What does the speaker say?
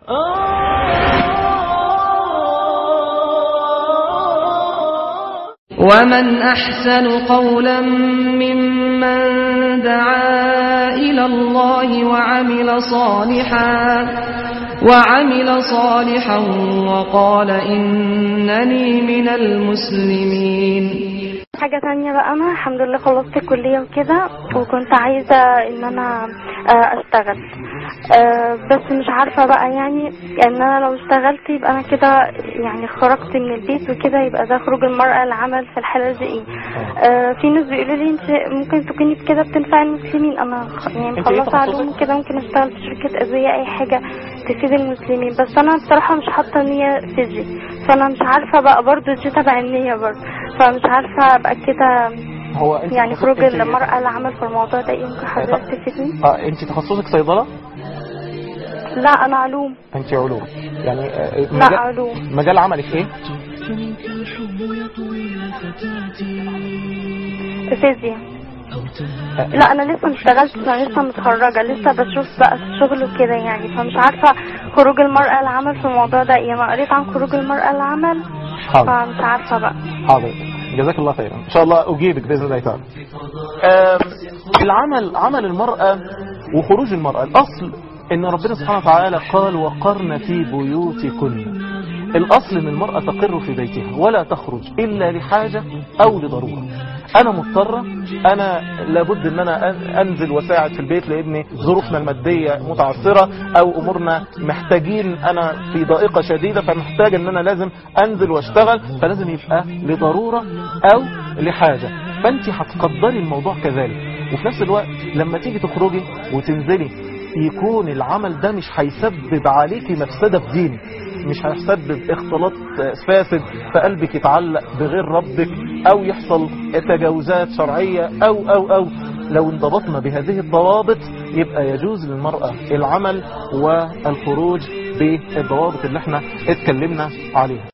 ومن أحسن قولا ممن دعا إلى الله وعمل صالحا وعمل صالحا وقال إنني من المسلمين حاجة تانية بقى أنا الحمد لله خلصت الكلية وكده وكنت عايزة إن أنا آه، أشتغل آه، بس مش عارفة بقى يعني إن أنا لو اشتغلت يبقى أنا كده يعني خرجت من البيت وكده يبقى ده خروج المرأة العمل في الحالة دي إيه آه، في ناس بيقولوا لي أنت ممكن تكوني كده بتنفع المسلمين أنا خ- يعني أنت إيه مخلصة علوم تخصصك؟ كده ممكن أشتغل في شركة أدوية أي حاجة تفيد المسلمين بس أنا بصراحة مش حاطة نية في دي فأنا مش عارفة بقى برضو دي تبع النية برضو فمش عارفة أبقى كده هو انت يعني تخصص- خروج انت- المرأة العمل في الموضوع ده ايه ممكن حضرتك تفيدني؟ اه انت تخصصك صيدلة لا أنا علوم انت علوم يعني آه، لا مجال, علوم مجال عملك ايه فيزياء آه، لا أنا لسه مشتغلتش أنا لسه متخرجة لسه بشوف بقى الشغل وكده يعني فمش عارفة خروج المرأة العمل في الموضوع ده ايه أنا قريت عن خروج المرأة العمل حاضر فمش عارفة بقى حاضر جزاك الله خيرا ان شاء الله اجيبك باذن الله تعالى آم، العمل عمل المرأة وخروج المرأة الاصل ان ربنا سبحانه وتعالى قال وقرن في بيوتكن الاصل ان المرأة تقر في بيتها ولا تخرج الا لحاجة او لضرورة انا مضطرة انا لابد ان انا أن- انزل واساعد في البيت لان ظروفنا المادية متعثرة او امورنا محتاجين انا في ضائقة شديدة فمحتاج ان انا لازم انزل واشتغل فلازم يبقى لضرورة او لحاجة فانت هتقدري الموضوع كذلك وفي نفس الوقت لما تيجي تخرجي وتنزلي يكون العمل ده مش هيسبب عليكي مفسدة في دينك مش هيسبب اختلاط فاسد فقلبك يتعلق بغير ربك او يحصل تجاوزات شرعية او او او لو انضبطنا بهذه الضوابط يبقى يجوز للمرأة العمل والخروج بالضوابط اللي احنا اتكلمنا عليها